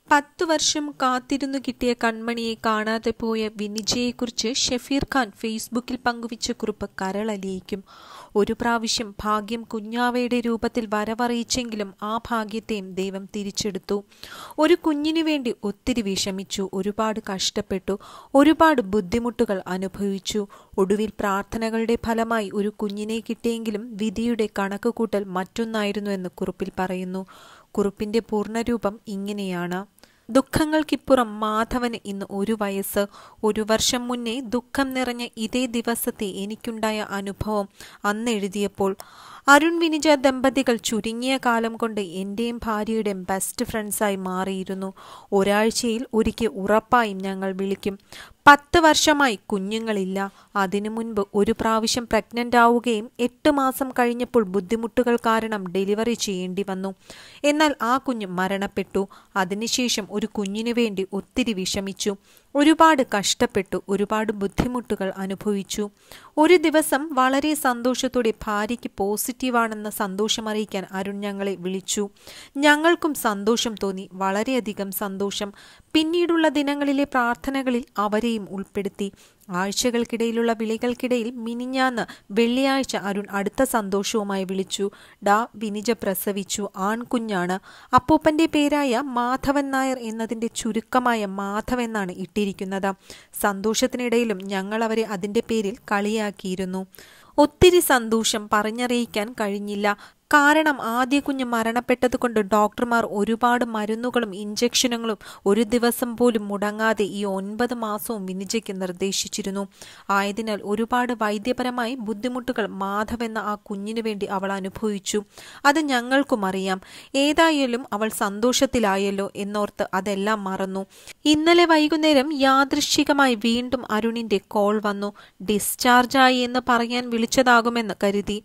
പത്തു വർഷം കാത്തിരുന്നു കിട്ടിയ കൺമണിയെ കാണാതെ പോയ വിനിജയെക്കുറിച്ച് ഷഫീർ ഖാൻ ഫേസ്ബുക്കിൽ പങ്കുവച്ച കുറിപ്പ് കരളലിയിക്കും ഒരു പ്രാവശ്യം ഭാഗ്യം കുഞ്ഞാവയുടെ രൂപത്തിൽ വരവറിയിച്ചെങ്കിലും ആ ഭാഗ്യത്തെയും ദൈവം തിരിച്ചെടുത്തു ഒരു കുഞ്ഞിനു വേണ്ടി ഒത്തിരി വിഷമിച്ചു ഒരുപാട് കഷ്ടപ്പെട്ടു ഒരുപാട് ബുദ്ധിമുട്ടുകൾ അനുഭവിച്ചു ഒടുവിൽ പ്രാർത്ഥനകളുടെ ഫലമായി ഒരു കുഞ്ഞിനെ കിട്ടിയെങ്കിലും വിധിയുടെ കണക്കുകൂട്ടൽ മറ്റൊന്നായിരുന്നു എന്ന് കുറിപ്പിൽ പറയുന്നു കുറിപ്പിന്റെ പൂർണ്ണരൂപം ഇങ്ങനെയാണ് ദുഃഖങ്ങൾക്കിപ്പുറം മാധവന് ഇന്ന് ഒരു വയസ്സ് ഒരു വർഷം മുന്നേ ദുഃഖം നിറഞ്ഞ ഇതേ ദിവസത്തെ എനിക്കുണ്ടായ അനുഭവം അന്ന് എഴുതിയപ്പോൾ അരുൺ വിനിജ ദമ്പതികൾ ചുരുങ്ങിയ കാലം കൊണ്ട് എന്റെയും ഭാര്യയുടെയും ബെസ്റ്റ് ഫ്രണ്ട്സായി മാറിയിരുന്നു ഒരാഴ്ചയിൽ ഒരിക്കൽ ഉറപ്പായും ഞങ്ങൾ വിളിക്കും പത്ത് വർഷമായി കുഞ്ഞുങ്ങളില്ല അതിനു മുൻപ് ഒരു പ്രാവശ്യം പ്രഗ്നന്റ് ആവുകയും എട്ട് മാസം കഴിഞ്ഞപ്പോൾ ബുദ്ധിമുട്ടുകൾ കാരണം ഡെലിവറി ചെയ്യേണ്ടി വന്നു എന്നാൽ ആ കുഞ്ഞ് മരണപ്പെട്ടു അതിനുശേഷം ഒരു കുഞ്ഞിനു വേണ്ടി ഒത്തിരി വിഷമിച്ചു ഒരുപാട് കഷ്ടപ്പെട്ടു ഒരുപാട് ബുദ്ധിമുട്ടുകൾ അനുഭവിച്ചു ഒരു ദിവസം വളരെ സന്തോഷത്തോടെ ഭാര്യയ്ക്ക് പോസിറ്റീവാണെന്ന സന്തോഷം അറിയിക്കാൻ അരുൺ ഞങ്ങളെ വിളിച്ചു ഞങ്ങൾക്കും സന്തോഷം തോന്നി വളരെയധികം സന്തോഷം പിന്നീടുള്ള ദിനങ്ങളിലെ പ്രാർത്ഥനകളിൽ അവരെയും ഉൾപ്പെടുത്തി ആഴ്ചകൾക്കിടയിലുള്ള വിളികൾക്കിടയിൽ മിനിഞ്ഞാന്ന് വെള്ളിയാഴ്ച അരുൺ അടുത്ത സന്തോഷവുമായി വിളിച്ചു ഡാ വിനിജ പ്രസവിച്ചു ആൺകുഞ്ഞാണ് അപ്പൂപ്പന്റെ പേരായ മാധവൻ നായർ എന്നതിന്റെ ചുരുക്കമായ മാധവ് എന്നാണ് ഇട്ടിരിക്കുന്നത് സന്തോഷത്തിനിടയിലും ഞങ്ങൾ അവരെ അതിന്റെ പേരിൽ കളിയാക്കിയിരുന്നു ഒത്തിരി സന്തോഷം പറഞ്ഞറിയിക്കാൻ കഴിഞ്ഞില്ല കാരണം ആദ്യ കുഞ്ഞ് മരണപ്പെട്ടതുകൊണ്ട് ഡോക്ടർമാർ ഒരുപാട് മരുന്നുകളും ഇഞ്ചക്ഷനുകളും ഒരു ദിവസം പോലും മുടങ്ങാതെ ഈ ഒൻപത് മാസവും വിനിജയ്ക്ക് നിർദ്ദേശിച്ചിരുന്നു ആയതിനാൽ ഒരുപാട് വൈദ്യപരമായി ബുദ്ധിമുട്ടുകൾ മാധവെന്ന ആ കുഞ്ഞിനു വേണ്ടി അവൾ അനുഭവിച്ചു അത് ഞങ്ങൾക്കും അറിയാം ഏതായാലും അവൾ സന്തോഷത്തിലായല്ലോ എന്നോർത്ത് അതെല്ലാം മറന്നു ഇന്നലെ വൈകുന്നേരം യാദൃശ്ചികമായി വീണ്ടും അരുണിന്റെ കോൾ വന്നു ഡിസ്ചാർജായി എന്ന് പറയാൻ വിളിച്ചതാകുമെന്ന് കരുതി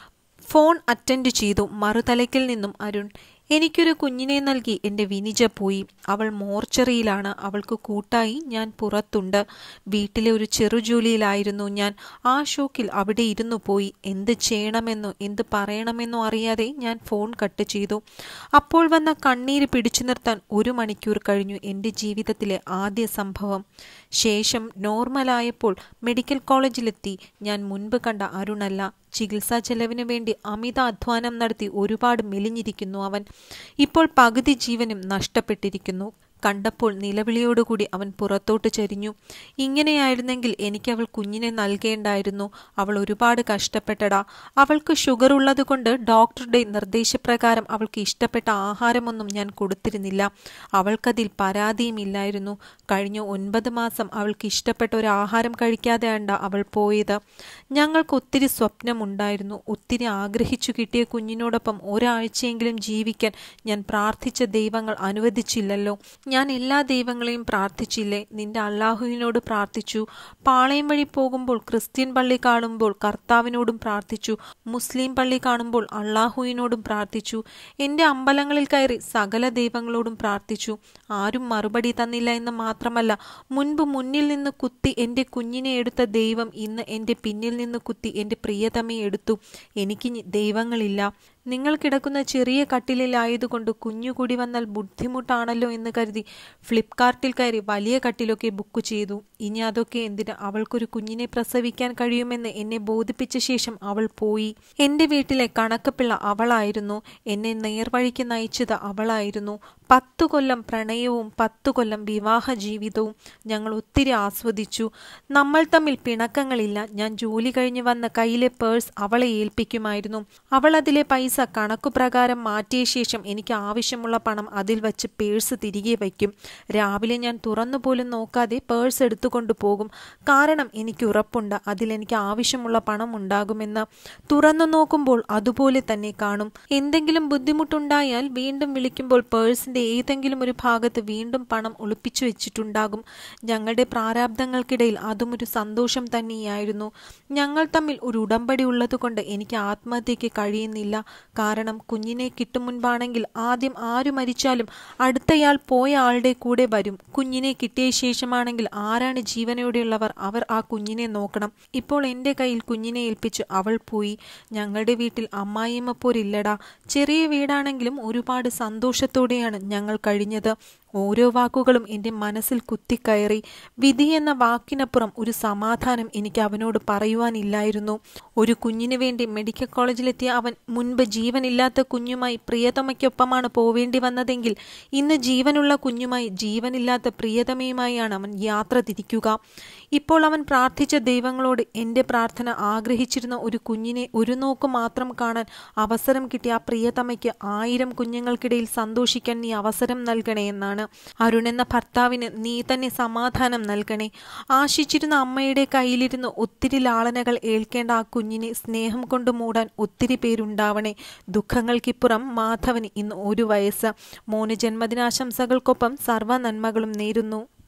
ഫോൺ അറ്റൻഡ് ചെയ്തു മറുതലയ്ക്കിൽ നിന്നും അരുൺ എനിക്കൊരു കുഞ്ഞിനെ നൽകി എൻ്റെ വിനിജ പോയി അവൾ മോർച്ചറിയിലാണ് അവൾക്ക് കൂട്ടായി ഞാൻ പുറത്തുണ്ട് വീട്ടിലെ ഒരു ചെറുജോലിയിലായിരുന്നു ഞാൻ ആ ഷോക്കിൽ അവിടെ ഇരുന്നു പോയി എന്ത് ചെയ്യണമെന്നോ എന്ത് പറയണമെന്നോ അറിയാതെ ഞാൻ ഫോൺ കട്ട് ചെയ്തു അപ്പോൾ വന്ന കണ്ണീര് പിടിച്ചു നിർത്താൻ ഒരു മണിക്കൂർ കഴിഞ്ഞു എൻ്റെ ജീവിതത്തിലെ ആദ്യ സംഭവം ശേഷം നോർമലായപ്പോൾ മെഡിക്കൽ കോളേജിലെത്തി ഞാൻ മുൻപ് കണ്ട അരുണല്ല ചികിത്സാ ചെലവിനു വേണ്ടി അമിത അധ്വാനം നടത്തി ഒരുപാട് മെലിഞ്ഞിരിക്കുന്നു അവൻ ഇപ്പോൾ പകുതി ജീവനും നഷ്ടപ്പെട്ടിരിക്കുന്നു കണ്ടപ്പോൾ നിലവിളിയോടുകൂടി അവൻ പുറത്തോട്ട് ചരിഞ്ഞു ഇങ്ങനെയായിരുന്നെങ്കിൽ എനിക്ക് അവൾ കുഞ്ഞിനെ നൽകേണ്ടായിരുന്നു അവൾ ഒരുപാട് കഷ്ടപ്പെട്ടടാ അവൾക്ക് ഷുഗർ ഉള്ളതുകൊണ്ട് ഡോക്ടറുടെ നിർദ്ദേശപ്രകാരം അവൾക്ക് ഇഷ്ടപ്പെട്ട ആഹാരമൊന്നും ഞാൻ കൊടുത്തിരുന്നില്ല അവൾക്കതിൽ പരാതിയുമില്ലായിരുന്നു കഴിഞ്ഞ ഒൻപത് മാസം അവൾക്ക് ഇഷ്ടപ്പെട്ട ഒരു ആഹാരം കഴിക്കാതെയാണ്ട അവൾ പോയത് ഞങ്ങൾക്ക് ഒത്തിരി സ്വപ്നമുണ്ടായിരുന്നു ഒത്തിരി ആഗ്രഹിച്ചു കിട്ടിയ കുഞ്ഞിനോടൊപ്പം ഒരാഴ്ചയെങ്കിലും ജീവിക്കാൻ ഞാൻ പ്രാർത്ഥിച്ച ദൈവങ്ങൾ അനുവദിച്ചില്ലല്ലോ ഞാൻ എല്ലാ ദൈവങ്ങളെയും പ്രാർത്ഥിച്ചില്ലേ നിന്റെ അള്ളാഹുവിനോട് പ്രാർത്ഥിച്ചു പാളയം വഴി പോകുമ്പോൾ ക്രിസ്ത്യൻ പള്ളി കാണുമ്പോൾ കർത്താവിനോടും പ്രാർത്ഥിച്ചു മുസ്ലിം പള്ളി കാണുമ്പോൾ അള്ളാഹുവിനോടും പ്രാർത്ഥിച്ചു എൻ്റെ അമ്പലങ്ങളിൽ കയറി സകല ദൈവങ്ങളോടും പ്രാർത്ഥിച്ചു ആരും മറുപടി തന്നില്ല എന്ന് മാത്രമല്ല മുൻപ് മുന്നിൽ നിന്ന് കുത്തി എൻ്റെ കുഞ്ഞിനെ എടുത്ത ദൈവം ഇന്ന് എൻ്റെ പിന്നിൽ നിന്ന് കുത്തി എൻ്റെ പ്രിയതമയെ എടുത്തു എനിക്ക് ദൈവങ്ങളില്ല നിങ്ങൾ കിടക്കുന്ന ചെറിയ കട്ടിലിലായതുകൊണ്ട് കുഞ്ഞു കൂടി വന്നാൽ ബുദ്ധിമുട്ടാണല്ലോ എന്ന് കരുതി ഫ്ലിപ്കാർട്ടിൽ കയറി വലിയ കട്ടിലൊക്കെ ബുക്ക് ചെയ്തു ഇനി അതൊക്കെ എന്തിന് അവൾക്കൊരു കുഞ്ഞിനെ പ്രസവിക്കാൻ കഴിയുമെന്ന് എന്നെ ബോധിപ്പിച്ച ശേഷം അവൾ പോയി എൻ്റെ വീട്ടിലെ കണക്കപ്പിള്ള അവളായിരുന്നു എന്നെ നേർവഴിക്ക് നയിച്ചത് അവളായിരുന്നു പത്തു കൊല്ലം പ്രണയവും പത്തു കൊല്ലം വിവാഹ ജീവിതവും ഞങ്ങൾ ഒത്തിരി ആസ്വദിച്ചു നമ്മൾ തമ്മിൽ പിണക്കങ്ങളില്ല ഞാൻ ജോലി കഴിഞ്ഞ് വന്ന കയ്യിലെ പേഴ്സ് അവളെ ഏൽപ്പിക്കുമായിരുന്നു അവൾ അതിലെ പൈസ കണക്കുപ്രകാരം മാറ്റിയ ശേഷം എനിക്ക് ആവശ്യമുള്ള പണം അതിൽ വച്ച് പേഴ്സ് തിരികെ വയ്ക്കും രാവിലെ ഞാൻ തുറന്നു പോലും നോക്കാതെ പേഴ്സ് എടുത്തുകൊണ്ട് പോകും കാരണം എനിക്ക് ഉറപ്പുണ്ട് അതിൽ എനിക്ക് ആവശ്യമുള്ള പണം ഉണ്ടാകുമെന്ന് തുറന്നു നോക്കുമ്പോൾ അതുപോലെ തന്നെ കാണും എന്തെങ്കിലും ബുദ്ധിമുട്ടുണ്ടായാൽ വീണ്ടും വിളിക്കുമ്പോൾ പേഴ്സിന്റെ ഏതെങ്കിലും ഒരു ഭാഗത്ത് വീണ്ടും പണം ഒളിപ്പിച്ചു വെച്ചിട്ടുണ്ടാകും ഞങ്ങളുടെ പ്രാരാബ്ദങ്ങൾക്കിടയിൽ അതും ഒരു സന്തോഷം തന്നെയായിരുന്നു ഞങ്ങൾ തമ്മിൽ ഒരു ഉടമ്പടി ഉള്ളതുകൊണ്ട് എനിക്ക് ആത്മഹത്യക്ക് കഴിയുന്നില്ല കാരണം കുഞ്ഞിനെ കിട്ടും മുൻപാണെങ്കിൽ ആദ്യം ആരു മരിച്ചാലും അടുത്തയാൾ പോയ ആളുടെ കൂടെ വരും കുഞ്ഞിനെ കിട്ടിയ ശേഷമാണെങ്കിൽ ആരാണ് ജീവനോടെയുള്ളവർ അവർ ആ കുഞ്ഞിനെ നോക്കണം ഇപ്പോൾ എൻ്റെ കയ്യിൽ കുഞ്ഞിനെ ഏൽപ്പിച്ച് അവൾ പോയി ഞങ്ങളുടെ വീട്ടിൽ അമ്മായിയമ്മ പോരില്ലടാ ചെറിയ വീടാണെങ്കിലും ഒരുപാട് സന്തോഷത്തോടെയാണ് ഞങ്ങൾ കഴിഞ്ഞത് ഓരോ വാക്കുകളും എൻ്റെ മനസ്സിൽ കുത്തിക്കയറി വിധി എന്ന വാക്കിനപ്പുറം ഒരു സമാധാനം എനിക്ക് അവനോട് പറയുവാനില്ലായിരുന്നു ഒരു കുഞ്ഞിനു വേണ്ടി മെഡിക്കൽ കോളേജിലെത്തിയ അവൻ മുൻപ് ജീവനില്ലാത്ത കുഞ്ഞുമായി പ്രിയതമയ്ക്കൊപ്പമാണ് പോവേണ്ടി വന്നതെങ്കിൽ ഇന്ന് ജീവനുള്ള കുഞ്ഞുമായി ജീവനില്ലാത്ത പ്രിയതമയുമായാണ് അവൻ യാത്ര തിരിക്കുക ഇപ്പോൾ അവൻ പ്രാർത്ഥിച്ച ദൈവങ്ങളോട് എൻ്റെ പ്രാർത്ഥന ആഗ്രഹിച്ചിരുന്ന ഒരു കുഞ്ഞിനെ ഒരു നോക്ക് മാത്രം കാണാൻ അവസരം കിട്ടിയ ആ പ്രിയതമയ്ക്ക് ആയിരം കുഞ്ഞുങ്ങൾക്കിടയിൽ സന്തോഷിക്കാൻ നീ അവസരം നൽകണേ എന്നാണ് അരുൺ എന്ന ഭർത്താവിന് നീ തന്നെ സമാധാനം നൽകണേ ആശിച്ചിരുന്ന അമ്മയുടെ കയ്യിലിരുന്ന് ഒത്തിരി ലാളനകൾ ഏൽക്കേണ്ട ആ കുഞ്ഞിനെ സ്നേഹം കൊണ്ട് മൂടാൻ ഒത്തിരി പേരുണ്ടാവണേ ദുഃഖങ്ങൾക്കിപ്പുറം മാധവന് ഇന്ന് ഒരു വയസ്സ് മോന് ജന്മദിനാശംസകൾക്കൊപ്പം സർവ്വ നന്മകളും നേരുന്നു